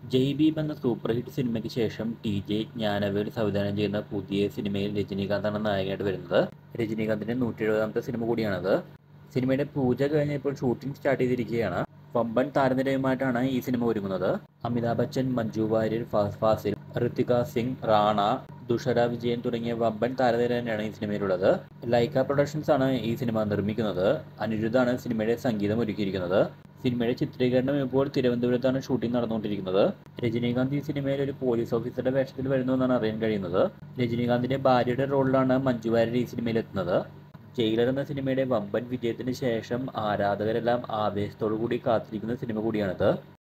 ജയ് ഭീം എന്ന super hit സിനിമയ്ക്ക് ശേഷം ടി ജെ ജ്ഞാനവേൽ സംവിധാനം ചെയ്യുന്ന പുതിയ സിനിമയിൽ രജനീകാന്താണ് നായകനായിട്ട് വരുന്നത് രജനീകാന്തിൻ്റെ നൂറ്റി എഴുപതാമത്തെ സിനിമ കൂടിയാണത് സിനിമയുടെ പൂജ കഴിഞ്ഞ് ഇപ്പോൾ ഷൂട്ടിംഗ് സ്റ്റാർട്ട് ചെയ്തിരിക്കുകയാണ് വമ്പൻ താരനിരയുമായിട്ടാണ് ഈ സിനിമ ഒരുങ്ങുന്നത് അമിതാഭ് ബച്ചൻ മഞ്ജു വാര്യർ ഫഹദ് ഫാസിൽ ഋത്തിക സിംഗ് റാണ ദുഷര വിജയൻ തുടങ്ങിയ വമ്പൻ താരനിര തന്നെയാണ് ഈ സിനിമയിലുള്ളത് ലൈക്ക പ്രൊഡക്ഷൻസ് ആണ് ഈ സിനിമ നിർമ്മിക്കുന്നത് അനിരുദ്ധാണ് സിനിമയുടെ സംഗീതം ഒരുക്കിയിരിക്കുന്നത് സിനിമയുടെ ചിത്രീകരണം ഇപ്പോൾ തിരുവനന്തപുരത്താണ് ഷൂട്ടിംഗ് നടന്നുകൊണ്ടിരിക്കുന്നത് രജനീകാന്ത് ഈ സിനിമയിൽ ഒരു പോലീസ് ഓഫീസറുടെ വേഷത്തിൽ വരുന്നു എന്നാണ് അറിയാൻ കഴിയുന്നത് രജനീകാന്തിന്റെ ഭാര്യയുടെ റോളിലാണ് മഞ്ജു വാര്യർ ഈ സിനിമയിൽ എത്തുന്നത് ജയിലർ എന്ന സിനിമയുടെ വമ്പൻ വിജയത്തിന് ശേഷം ആരാധകരെല്ലാം ആവേശത്തോടു കൂടി കാത്തിരിക്കുന്ന സിനിമ കൂടിയാണിത്